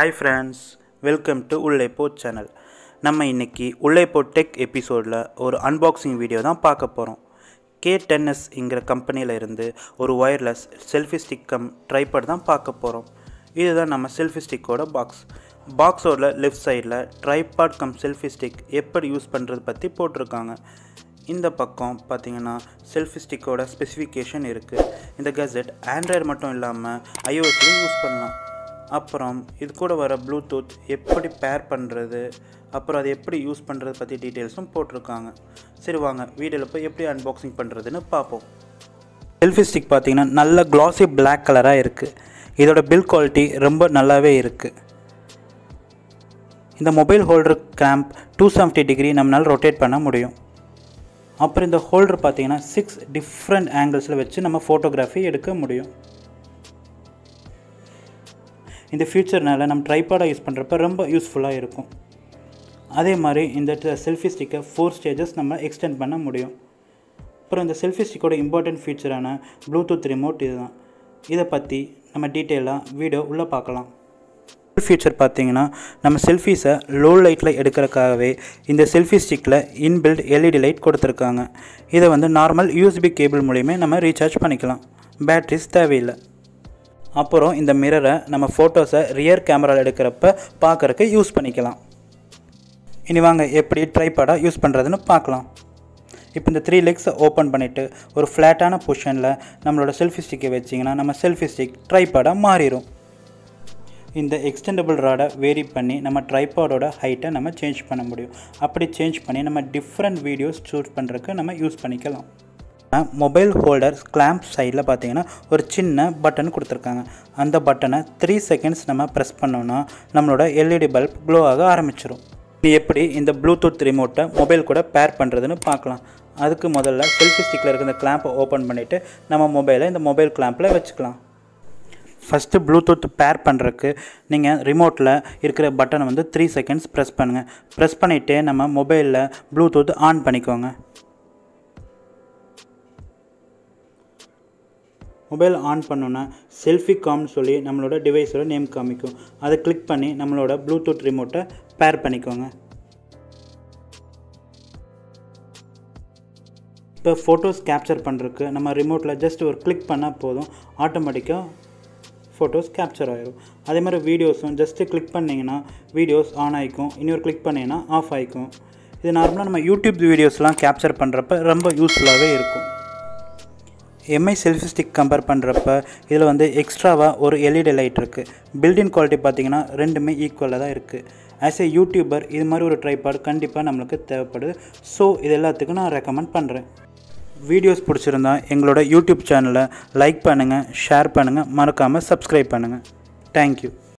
hi friends welcome to உள்ளேப்போ channel நம்ம இன்னைக்கு உள்ளேப்போ டெக் எபிசோடில் ஒரு அன்பாக்சிங் வீடியோ தான் பார்க்க போகிறோம் கே டென்எஸ்ங்கிற கம்பெனியில் இருந்து ஒரு wireless selfie stick cum tripod தான் பார்க்க போகிறோம் இதுதான் நம்ம செல்ஃபி ஸ்டிக்கோட பாக்ஸ் பாக்ஸோட லெஃப்ட் சைடில் ட்ரைபாட் கம் செல்ஃபி ஸ்டிக் எப்படி யூஸ் பண்ணுறது பற்றி போட்டிருக்காங்க இந்த பக்கம் பார்த்தீங்கன்னா செல்ஃபி ஸ்டிக்கோட ஸ்பெசிஃபிகேஷன் இருக்குது இந்த கெசட் ஆண்ட்ராய்டு மட்டும் இல்லாமல் ஐஓஎஸ்லையும் யூஸ் பண்ணலாம் அப்புறம் இது கூட வர ப்ளூடூத் எப்படி பேர் பண்ணுறது அப்புறம் அதை எப்படி யூஸ் பண்ணுறது பற்றி டீட்டெயில்ஸும் போட்டிருக்காங்க சரி வாங்க வீடியோவில் போய் எப்படி அன்பாக்சிங் பண்ணுறதுன்னு பார்ப்போம் செல்ஃபி ஸ்டிக் பார்த்தீங்கன்னா நல்ல க்ளாஸி பிளாக் கலராக இருக்குது இதோட பில் குவாலிட்டி ரொம்ப நல்லாவே இருக்குது இந்த mobile holder clamp two seventy degree நம்மளால் ரொட்டேட் பண்ண முடியும் அப்புறம் இந்த ஹோல்டர் பார்த்தீங்கன்னா சிக்ஸ் டிஃப்ரெண்ட் ஆங்கிள்ஸில் வச்சு நம்ம ஃபோட்டோகிராஃபி எடுக்க முடியும் இந்த ஃபியூச்சர்னால் நம்ம ட்ரைபாடாக யூஸ் பண்ணுறப்ப ரொம்ப யூஸ்ஃபுல்லாக இருக்கும் அதே மாதிரி இந்த செல்ஃபி ஸ்டிக்கை ஃபோர் ஸ்டேஜஸ் நம்ம எக்ஸ்டெண்ட் பண்ண முடியும் அப்புறம் இந்த செல்ஃபி ஸ்டிக்கோட இம்பார்ட்டன்ட் ஃபீச்சரான ப்ளூடூத் ரிமோட் இதுதான் இதை பற்றி நம்ம டீட்டெயிலாக வீடியோ உள்ளே பார்க்கலாம் ஃபீச்சர் பார்த்தீங்கன்னா நம்ம செல்ஃபீஸை லோ லைட்டில் எடுக்கிறதுக்காகவே இந்த செல்ஃபி ஸ்டிக்கில் இன்பில்ட் எல்இடி லைட் கொடுத்துருக்காங்க இதை வந்து நார்மல் யூஎஸ்பி கேபிள் மூலியமே நம்ம ரீசார்ஜ் பண்ணிக்கலாம் பேட்ரிஸ் தேவையில்லை அப்புறம் இந்த மிரரை நம்ம ஃபோட்டோஸை ரியர் கேமராவில் எடுக்கிறப்ப பார்க்குறக்கு யூஸ் பண்ணிக்கலாம் இனி வாங்க எப்படி ட்ரைபாடாக யூஸ் பண்ணுறதுன்னு பார்க்கலாம் இப்போ இந்த த்ரீ லெக்ஸை ஓப்பன் பண்ணிவிட்டு ஒரு ஃப்ளாட்டான பொசிஷனில் நம்மளோட செல்ஃபி ஸ்டிக்கை வச்சிங்கன்னா நம்ம செல்ஃபி ஸ்டிக் ட்ரைபாடாக மாறிடும் இந்த எக்ஸ்டெண்டபிள் ராடை வேரி பண்ணி நம்ம ட்ரைபாடோட ஹைட்டை நம்ம சேஞ்ச் பண்ண முடியும் அப்படி சேஞ்ச் பண்ணி நம்ம டிஃப்ரெண்ட் வீடியோஸ் ஷூட் பண்ணுறதுக்கு நம்ம யூஸ் பண்ணிக்கலாம் மொபைல் ஹோல்டர் கிளாம்ப் சைடில் பார்த்தீங்கன்னா ஒரு சின்ன பட்டன் கொடுத்துருக்காங்க அந்த பட்டனை த்ரீ செகண்ட்ஸ் நம்ம ப்ரெஸ் பண்ணோன்னா நம்மளோட எல்இடி பல்ப் க்ளோ ஆக ஆரம்பிச்சிடும் இது எப்படி இந்த ப்ளூடூத் ரிமோட்டை மொபைல் கூட பேர் பண்ணுறதுன்னு பார்க்கலாம் அதுக்கு முதல்ல செல்ஃபி ஸ்டிக்கில் இருக்க இந்த கிளாம்பை ஓப்பன் பண்ணிவிட்டு நம்ம மொபைலை இந்த மொபைல் கிளாம்பில் வச்சுக்கலாம் ஃபஸ்ட்டு ப்ளூடூத் பேர் பண்ணுறதுக்கு நீங்கள் ரிமோட்டில் இருக்கிற பட்டனை வந்து த்ரீ செகண்ட்ஸ் ப்ரெஸ் பண்ணுங்கள் ப்ரெஸ் பண்ணிவிட்டு நம்ம மொபைலில் ப்ளூடூத் ஆன் பண்ணிக்கோங்க மொபைல் ஆன் பண்ணோன்னா செல்ஃபி காம்னு சொல்லி நம்மளோட டிவைஸோட நேம் காமிக்கும் அதை கிளிக் பண்ணி நம்மளோட ப்ளூடூத் ரிமோட்டை பேர் பண்ணிக்கோங்க இப்போ ஃபோட்டோஸ் கேப்சர் பண்ணுறதுக்கு நம்ம ரிமோட்டில் ஜஸ்ட் ஒரு கிளிக் பண்ணால் போதும் ஆட்டோமேட்டிக்காக ஃபோட்டோஸ் கேப்சர் ஆகிரும் அதே மாதிரி வீடியோஸும் ஜஸ்ட்டு கிளிக் பண்ணிங்கன்னா வீடியோஸ் ஆன் ஆகிக்கும் இன்னொரு கிளிக் பண்ணிங்கன்னா ஆஃப் ஆகிக்கும் இது நார்மலாக நம்ம யூடியூப் வீடியோஸ்லாம் கேப்சர் பண்ணுறப்ப ரொம்ப யூஸ்ஃபுல்லாகவே இருக்கும் எம்ஐ செல்ஃபி ஸ்டிக் கம்பேர் பண்ணுறப்ப இதில் வந்து எக்ஸ்ட்ராவாக ஒரு எல்இடி லைட் இருக்குது பில்டின் குவாலிட்டி பார்த்திங்கன்னா ரெண்டுமே ஈக்குவலாக தான் இருக்குது ஆஸ் ஏ யூடியூபர் இது மாதிரி ஒரு ட்ரைபாட் கண்டிப்பாக நம்மளுக்கு தேவைப்படுது ஸோ இது எல்லாத்துக்கும் நான் ரெக்கமெண்ட் பண்ணுறேன் வீடியோஸ் பிடிச்சிருந்தா எங்களோட யூடியூப் சேனலை லைக் பண்ணுங்கள் ஷேர் பண்ணுங்கள் மறக்காமல் சப்ஸ்கிரைப் பண்ணுங்கள் தேங்க்யூ